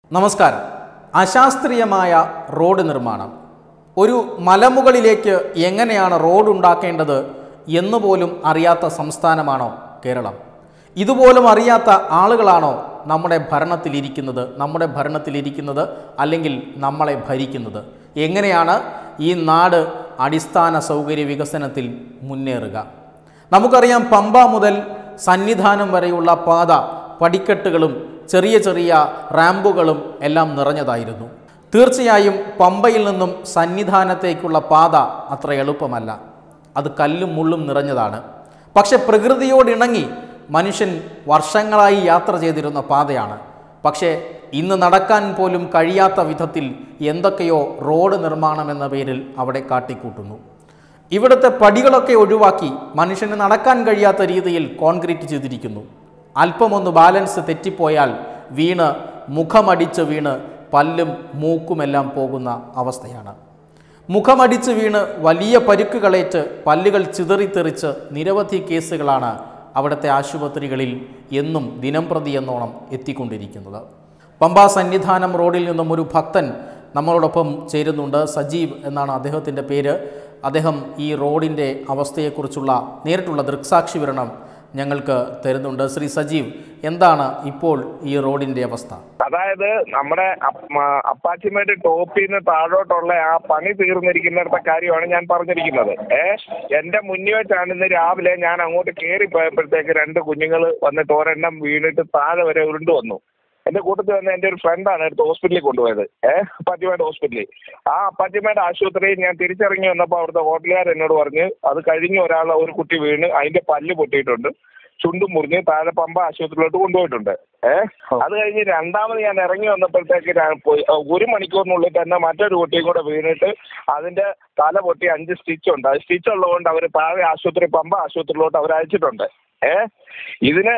നമസ്കാരം അശാസ്ത്രീയമായ റോഡ് നിർമ്മാണം ഒരു മലമുകളിലേക്ക് എങ്ങനെയാണ് റോഡ് ഉണ്ടാക്കേണ്ടത് എന്നുപോലും അറിയാത്ത സംസ്ഥാനമാണോ കേരളം ഇതുപോലും അറിയാത്ത ആളുകളാണോ നമ്മുടെ ഭരണത്തിലിരിക്കുന്നത് നമ്മുടെ ഭരണത്തിലിരിക്കുന്നത് അല്ലെങ്കിൽ നമ്മളെ ഭരിക്കുന്നത് എങ്ങനെയാണ് ഈ നാട് അടിസ്ഥാന സൗകര്യ വികസനത്തിൽ മുന്നേറുക നമുക്കറിയാം പമ്പ മുതൽ സന്നിധാനം വരെയുള്ള പാത പടിക്കെട്ടുകളും ചെറിയ ചെറിയ റാമ്പുകളും എല്ലാം നിറഞ്ഞതായിരുന്നു തീർച്ചയായും പമ്പയിൽ നിന്നും സന്നിധാനത്തേക്കുള്ള പാത അത്ര എളുപ്പമല്ല അത് കല്ലും മുള്ളും നിറഞ്ഞതാണ് പക്ഷെ പ്രകൃതിയോടിണങ്ങി മനുഷ്യൻ വർഷങ്ങളായി യാത്ര ചെയ്തിരുന്ന പാതയാണ് പക്ഷേ ഇന്ന് നടക്കാൻ പോലും കഴിയാത്ത വിധത്തിൽ എന്തൊക്കെയോ റോഡ് നിർമ്മാണം എന്ന പേരിൽ അവിടെ കാട്ടിക്കൂട്ടുന്നു ഇവിടുത്തെ പടികളൊക്കെ ഒഴിവാക്കി മനുഷ്യന് നടക്കാൻ കഴിയാത്ത രീതിയിൽ കോൺക്രീറ്റ് ചെയ്തിരിക്കുന്നു അല്പമൊന്ന് ബാലൻസ് തെറ്റിപ്പോയാൽ വീണ് മുഖമടിച്ച് വീണ് പല്ലും മൂക്കുമെല്ലാം പോകുന്ന അവസ്ഥയാണ് മുഖമടിച്ച് വീണ് വലിയ പരുക്കുകളേറ്റ് പല്ലുകൾ ചിതറിത്തെറിച്ച് നിരവധി കേസുകളാണ് അവിടുത്തെ ആശുപത്രികളിൽ എന്നും ദിനംപ്രതി എന്നോണം എത്തിക്കൊണ്ടിരിക്കുന്നത് പമ്പ സന്നിധാനം റോഡിൽ നിന്നും ഒരു ഭക്തൻ നമ്മളോടൊപ്പം ചേരുന്നുണ്ട് സജീവ് എന്നാണ് അദ്ദേഹത്തിൻ്റെ പേര് അദ്ദേഹം ഈ റോഡിൻ്റെ അവസ്ഥയെക്കുറിച്ചുള്ള നേരിട്ടുള്ള ദൃക്സാക്ഷി വിവരണം ഞങ്ങൾക്ക് തരുന്നുണ്ട് ശ്രീ സജീവ് എന്താണ് ഇപ്പോൾ ഈ റോഡിൻ്റെ അവസ്ഥ അതായത് നമ്മുടെ അപ്പ- അപ്പാച്ചിമേട് ടോപ്പിൽ നിന്ന് താഴോട്ടുള്ള ആ പണി തീർന്നിരിക്കുന്നിടത്തെ കാര്യമാണ് ഞാൻ പറഞ്ഞിരിക്കുന്നത് ഏ എന്റെ മുന്നിൽ വെച്ചാണ് ഇന്ന് രാവിലെ ഞാൻ അങ്ങോട്ട് കയറി പോയപ്പോഴത്തേക്ക് രണ്ട് കുഞ്ഞുങ്ങൾ വന്നിട്ട് ഒരെണ്ണം വീണിട്ട് താഴെ വരെ ഉരുണ്ടു വന്നു എന്റെ കൂട്ടത്തിൽ വന്ന എന്റെ ഒരു ഫ്രണ്ടാണ് എടുത്ത് ഹോസ്പിറ്റലിൽ കൊണ്ടുപോയത് ഏഹ് അപ്പാച്ചിമേട് ഹോസ്പിറ്റലിൽ ആ അപ്പാച്ചിമേട് ആശുപത്രിയിൽ ഞാൻ തിരിച്ചിറങ്ങി വന്നപ്പോൾ അവിടുത്തെ ഹോട്ടലുകാർ എന്നോട് പറഞ്ഞ് അത് കഴിഞ്ഞ് ഒരാൾ ഒരു കുട്ടി വീണ് അതിന്റെ പല്ല് പൊട്ടിയിട്ടുണ്ട് ചുണ്ടും മുറിഞ്ഞ് താഴെ പമ്പ ആശുപത്രിയിലോട്ട് കൊണ്ടുപോയിട്ടുണ്ട് ഏഹ് അത് കഴിഞ്ഞ് രണ്ടാമത് ഞാൻ ഇറങ്ങി വന്നപ്പോഴത്തേക്ക് ഞാൻ പോയി അഹ് ഒരു മണിക്കൂറിനുള്ളിൽ തന്നെ മറ്റൊരു കുട്ടിയും കൂടെ വീണിട്ട് അതിന്റെ തല പൊട്ടി അഞ്ച് സ്റ്റിച്ച് ഉണ്ട് അത് സ്റ്റിച്ച് ഉള്ളതുകൊണ്ട് അവർ താഴെ ആശുപത്രി പമ്പ ആശുപത്രിയിലോട്ട് അവർ അയച്ചിട്ടുണ്ട് ഏഹ് ഇതിന്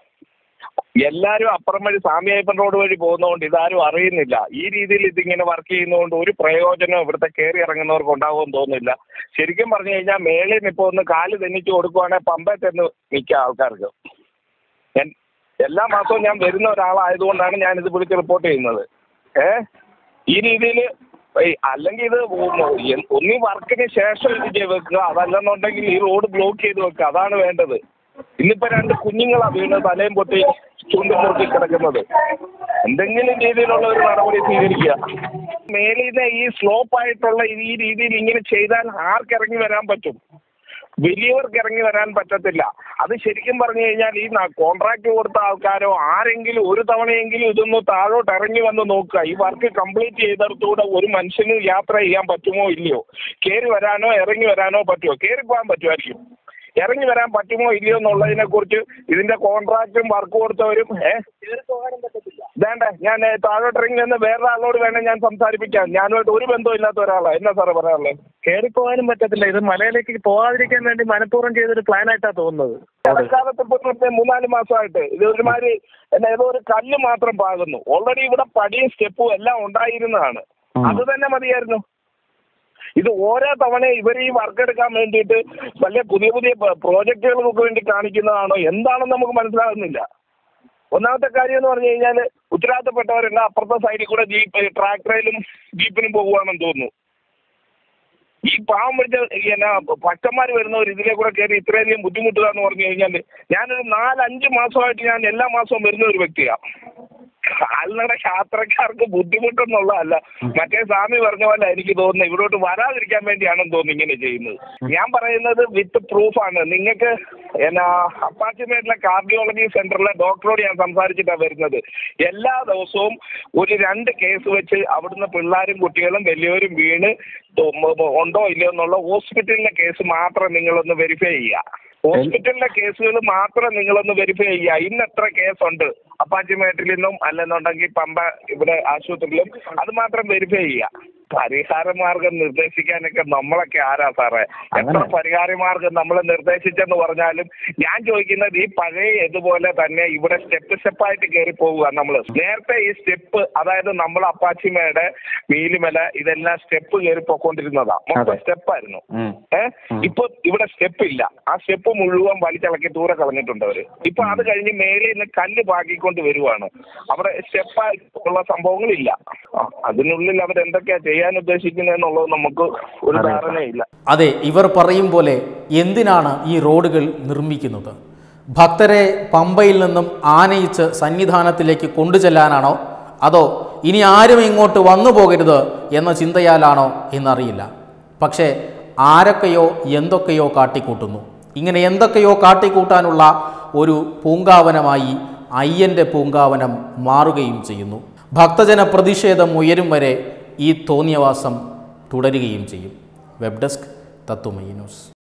എല്ലാരും അപ്പുറം വഴി സ്വാമിയപ്പൻ റോഡ് വഴി പോകുന്നതുകൊണ്ട് ഇതാരും അറിയുന്നില്ല ഈ രീതിയിൽ ഇതിങ്ങനെ വർക്ക് ചെയ്യുന്നതുകൊണ്ട് ഒരു പ്രയോജനം ഇവിടുത്തെ കയറി ഇറങ്ങുന്നവർക്ക് ഉണ്ടാവുമെന്ന് തോന്നുന്നില്ല ശരിക്കും പറഞ്ഞു കഴിഞ്ഞാൽ മേളിൽ നിന്ന് ഇപ്പോൾ ഒന്ന് കാല് തെന്നിച്ച് കൊടുക്കുവാണെങ്കിൽ പമ്പയിൽ ചെന്ന് നിൽക്കാം ആൾക്കാർക്ക് ഞാൻ എല്ലാ മാസവും ഞാൻ വരുന്ന ഒരാളായതുകൊണ്ടാണ് ഞാൻ ഇത് വിളിച്ച് റിപ്പോർട്ട് ചെയ്യുന്നത് ഏ ഈ രീതിയിൽ അല്ലെങ്കിൽ ഇത് ഒന്നീ വർക്കിന് ശേഷം ഇത് ചെയ്ത് വെക്കുക അതല്ലെന്നുണ്ടെങ്കിൽ ഈ റോഡ് ബ്ലോക്ക് ചെയ്ത് വെക്കുക അതാണ് വേണ്ടത് ഇന്നിപ്പോ രണ്ട് കുഞ്ഞുങ്ങളാ വീണ് തലയും പൊട്ടി ചുണ്ടും മുറുക്കി കിടക്കുന്നത് എന്തെങ്കിലും രീതിയിലുള്ള ഒരു നടപടി സ്വീകരിക്കുക മേലിൽ നിന്ന് ഈ സ്ലോപ്പ് ആയിട്ടുള്ള ഈ രീതിയിൽ ഇങ്ങനെ ചെയ്താൽ ആർക്കിറങ്ങി വരാൻ പറ്റും വലിയവർക്ക് ഇറങ്ങി വരാൻ പറ്റത്തില്ല അത് ശരിക്കും പറഞ്ഞു കഴിഞ്ഞാൽ ഈ കോൺട്രാക്ട് കൊടുത്ത ആൾക്കാരോ ആരെങ്കിലും ഒരു തവണയെങ്കിലും ഇതൊന്ന് താഴോട്ട് ഇറങ്ങി വന്ന് നോക്കുക ഈ വർക്ക് കംപ്ലീറ്റ് ചെയ്തെടുത്തുകൂടെ ഒരു മനുഷ്യന് യാത്ര ചെയ്യാൻ പറ്റുമോ ഇല്ലയോ കയറി വരാനോ ഇറങ്ങി വരാനോ പറ്റുമോ കയറി പോകാൻ പറ്റുമായിരിക്കും ഇറങ്ങി വരാൻ പറ്റുമോ ഇല്ലയോ എന്നുള്ളതിനെ കുറിച്ച് ഇതിന്റെ കോൺട്രാക്റ്റും വർക്ക് കൊടുത്തവരും ഏഹ് വേണ്ട ഞാൻ ഏ, താഴോട്ട് ഇറങ്ങി നിന്ന് വേറൊരാളോട് വേണേൽ ഞാൻ സംസാരിപ്പിക്കാം ഞാനുമായിട്ട് ഒരു ബന്ധവും ഇല്ലാത്ത ഒരാളാണ് എന്നാ സാറേ പറയാനുള്ളത് കയറി പോകാനും പറ്റത്തില്ല ഇത് മലയിലേക്ക് പോകാതിരിക്കാൻ വേണ്ടി മനഃപൂർവ്വം ചെയ്തൊരു പ്ലാൻ ആയിട്ടാ തോന്നുന്നത് മഴക്കാലത്ത് ഇപ്പൊ ഇന്നത്തെ മൂന്നാല് മാസമായിട്ട് ഇത് ഒരുമാതിരി എന്നാ ഏതോ ഒരു കല്ല് മാത്രം പാകുന്നു ഓൾറെഡി ഇവിടെ പടിയും സ്റ്റെപ്പും എല്ലാം ഉണ്ടായിരുന്നതാണ് അത് തന്നെ മതിയായിരുന്നു ഇത് ഓരോ തവണ ഇവർ ഈ വർക്ക് എടുക്കാൻ വേണ്ടിയിട്ട് വലിയ പുതിയ പുതിയ പ്രോജക്റ്റുകൾക്ക് വേണ്ടി കാണിക്കുന്നതാണോ എന്താണെന്ന് നമുക്ക് മനസ്സിലാകുന്നില്ല ഒന്നാമത്തെ കാര്യം എന്ന് പറഞ്ഞു കഴിഞ്ഞാൽ ഉത്തരവാദിത്തപ്പെട്ടവരെല്ലാം അപ്പുറത്തെ സൈഡിൽ കൂടെ ജീപ്പ് ട്രാക്ടറിലും ജീപ്പിനും പോകുവാണെന്ന് തോന്നുന്നു ഈ പാവം പിടിച്ച ഈ എന്നാ ഭക്തന്മാർ വരുന്നവർ ഇതിലെ കൂടെ കയറി ഇത്രയധികം ബുദ്ധിമുട്ടുക എന്ന് പറഞ്ഞു കഴിഞ്ഞാൽ ഞാനൊരു നാലഞ്ച് മാസമായിട്ട് ഞാൻ എല്ലാ മാസവും വരുന്ന ഒരു വ്യക്തിയാണ് കാൽനട യാത്രക്കാർക്ക് ബുദ്ധിമുട്ടെന്നുള്ളതല്ല മറ്റേ സ്വാമി പറഞ്ഞ പോലെ എനിക്ക് തോന്നുന്നത് ഇവിടോട്ട് വരാതിരിക്കാൻ വേണ്ടിയാണെന്ന് തോന്നുന്നു ഇങ്ങനെ ചെയ്യുന്നത് ഞാൻ പറയുന്നത് വിത്ത് പ്രൂഫാണ് നിങ്ങൾക്ക് എന്നാ അപ്പാച്ചിമേട്ടിലെ കാർഡിയോളജി സെന്ററിലെ ഡോക്ടറോട് ഞാൻ സംസാരിച്ചിട്ടാണ് വരുന്നത് എല്ലാ ദിവസവും ഒരു രണ്ട് കേസ് വെച്ച് അവിടുന്ന് പിള്ളേരും കുട്ടികളും വലിയവരും വീണ് ഉണ്ടോ ഇല്ലയോ എന്നുള്ള ഹോസ്പിറ്റലിലെ കേസ് മാത്രം നിങ്ങളൊന്ന് വെരിഫൈ ചെയ്യുക ഹോസ്പിറ്റലിലെ കേസുകൾ മാത്രം നിങ്ങളൊന്ന് വെരിഫൈ ചെയ്യുക ഇന്ന് എത്ര കേസുണ്ട് അപ്പാച്ചിമേട്ടിൽ നിന്നും അല്ലെന്നുണ്ടെങ്കിൽ പമ്പ ഇവിടെ ആശുപത്രിയിലും അത് മാത്രം വെരിഫൈ ചെയ്യുക പരിഹാര മാർഗം നിർദ്ദേശിക്കാനൊക്കെ നമ്മളൊക്കെ ആരാ സാറേ എത്ര അങ്ങനെ. പരിഹാര മാർഗം നമ്മൾ നിർദ്ദേശിച്ചെന്ന് പറഞ്ഞാലും ഞാൻ ചോദിക്കുന്നത് ഈ പഴയ ഇതുപോലെ തന്നെ ഇവിടെ സ്റ്റെപ്പ് സ്റ്റെപ്പായിട്ട് കയറി പോവുക നമ്മൾ നേരത്തെ ഈ സ്റ്റെപ്പ് അതായത് നമ്മൾ അപ്പാച്ചിമയുടെ മീലിമല ഇതെല്ലാം സ്റ്റെപ്പ് കയറി പോയിക്കൊണ്ടിരുന്നതാ മൊത്തം അതെ. സ്റ്റെപ്പായിരുന്നു ഉം. ഏഹ് ഇപ്പൊ ഇവിടെ സ്റ്റെപ്പ് ഇല്ല ആ സ്റ്റെപ്പ് മുഴുവൻ വലിച്ചിളക്കി ദൂരെ കളഞ്ഞിട്ടുണ്ട് അവര് ഇപ്പൊ അത് കഴിഞ്ഞ് മേളിൽ നിന്ന് കല്ല് പാകിക്കൊണ്ട് വരുവാണ് അവിടെ സ്റ്റെപ്പായിട്ടുള്ള സംഭവങ്ങളില്ല ആ, അതിനുള്ളിൽ അവർ എന്തൊക്കെയാ ചെയ്യാൻ ഉദ്ദേശിക്കുന്നതെന്നുള്ളത് നമുക്ക് ഒരു അതെ. ധാരണയില്ല അതെ ഇവർ പറയും പോലെ എന്തിനാണ് ഈ റോഡുകൾ നിർമ്മിക്കുന്നത് ഭക്തരെ പമ്പയിൽ നിന്നും ആനയിച്ച് സന്നിധാനത്തിലേക്ക് കൊണ്ടുചെല്ലാനാണോ അതോ ഇനി ആരും ഇങ്ങോട്ട് വന്നു പോകരുത് എന്ന ചിന്തയാലാണോ എന്നറിയില്ല പക്ഷേ ആരൊക്കെയോ എന്തൊക്കെയോ കാട്ടിക്കൂട്ടുന്നു ഇങ്ങനെ എന്തൊക്കെയോ കാട്ടിക്കൂട്ടാനുള്ള ഒരു പൂങ്കാവനമായി അയ്യൻ്റെ പൂങ്കാവനം മാറുകയും ചെയ്യുന്നു ഭക്തജന പ്രതിഷേധം ഉയരും വരെ ഈ തോന്നിയവാസം തുടരുകയും ചെയ്യും വെബ് ഡെസ്ക് തത്വമയി ന്യൂസ്